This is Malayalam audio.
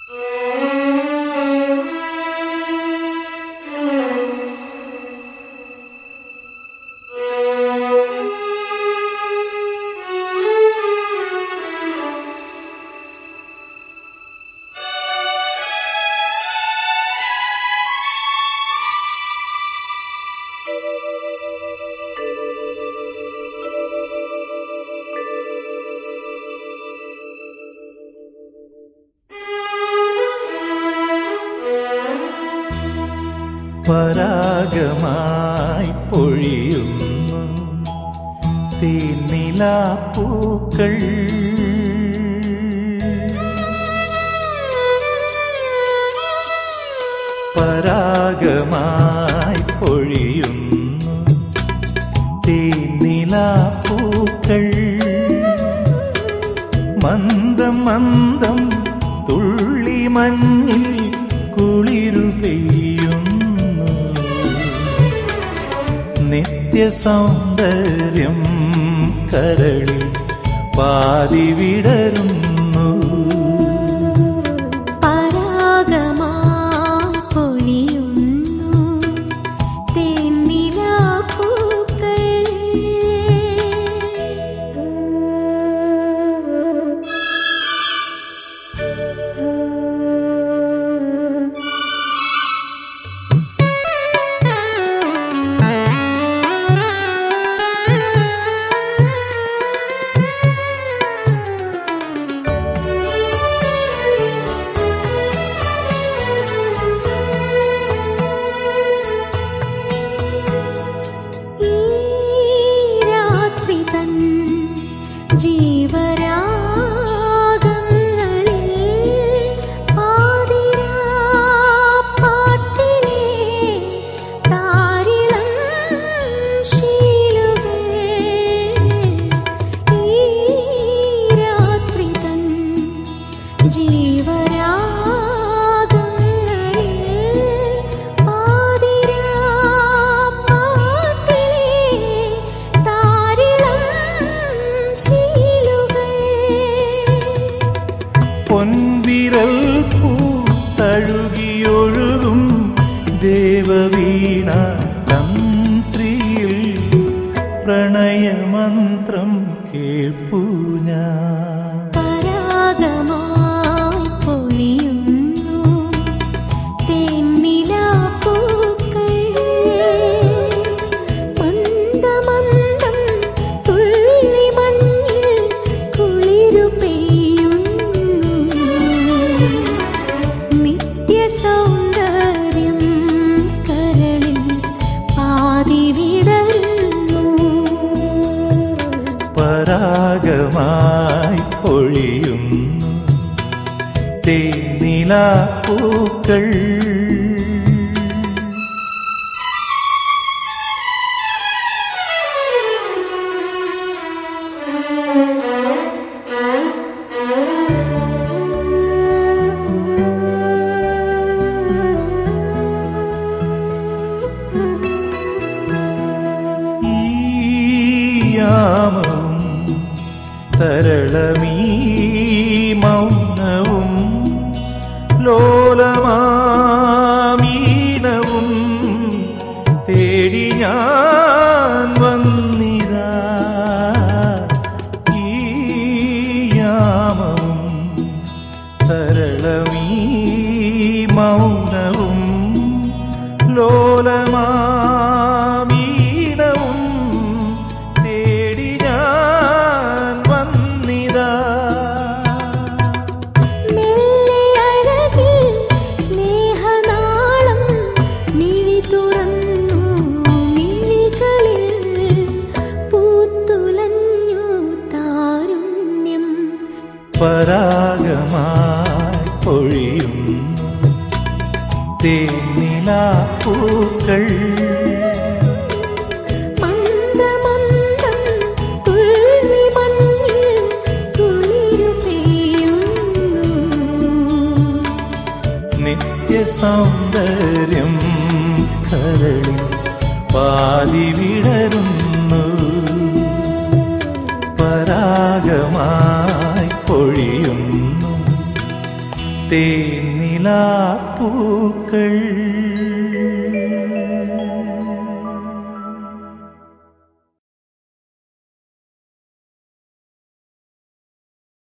പരാഗമായി പൊഴിയുന്നു തേന്നിലാപ്പൂക്കൾ പരാഗമായി പൊഴിയുന്നു തേന്നിലാപ്പൂക്കൾ മന്ദം മന്ദം തുള്ളി മഞ്ഞിൽ കുളിരു പെയ്യുന്നു നിത്യസൗന്ദര്യം കരളിൽ പാതി വിടരുന്നു പരാഗമായി പൊഴിയുന്നു തേന്നിലാപ്പൂക്കൾ ഈ രാത്രി തൻ ജീവരാഗങ്ങളിൽ പാതിരാപ്പാട്ടിലെ താരിളം ശീലുകൾ ഈ രാത്രി തൻ ജീവരാഗങ്ങളിൽ പാതിരാപ്പാട്ടിലെ താരിളം ശീലുകൾ പൊൻവിരൽ പൂത്തഴുകിയൊഴുകും ദേവവീണ തന്ത്രിയിൽ പ്രണയമന്ത്രം കേൾപ്പൂ ഞാൻ പരാഗമായി പൊഴിയുന്നു തേന്നിലാപ്പൂക്കൾ മന്ദമന്ദം തുള്ളി മഞ്ഞിൽ കുളിരു പെയ്യുന്നു നിത്യസൗന്ദര്യം കരളിൽ പാതി വിടരുന്നു പരാഗമായി പൊഴിയുന്നു തേനിലാപ്പൂക്കൾ യാമവും തരളമീ മൗനവും ലോലമാമീനവും തേടി ഞാൻ വന്നിതാ ഈ യാമവും തരളമീ മൗനവും ലോലമാമീനവും തേടി ഞാൻ വന്നിതാ മെല്ലെ അഴകിൽ സ്നേഹനാളം മിഴി തുറന്നു മിഴികളിൽ പൂത്തുലഞ്ഞു താരുണ്യം പരാഗമായി പൊഴിയുന്നു തേന്നിലാപ്പൂക്കൾ മന്ദമന്ദം തുള്ളി മഞ്ഞിൽ കുളിരു പെയ്യുന്നു നിത്യസൗന്ദര്യം കരളിൽ പാതി വിടരുന്നു പരാഗമായി പൊഴിയുന്നു തേനിലാപ്പൂക്കൾ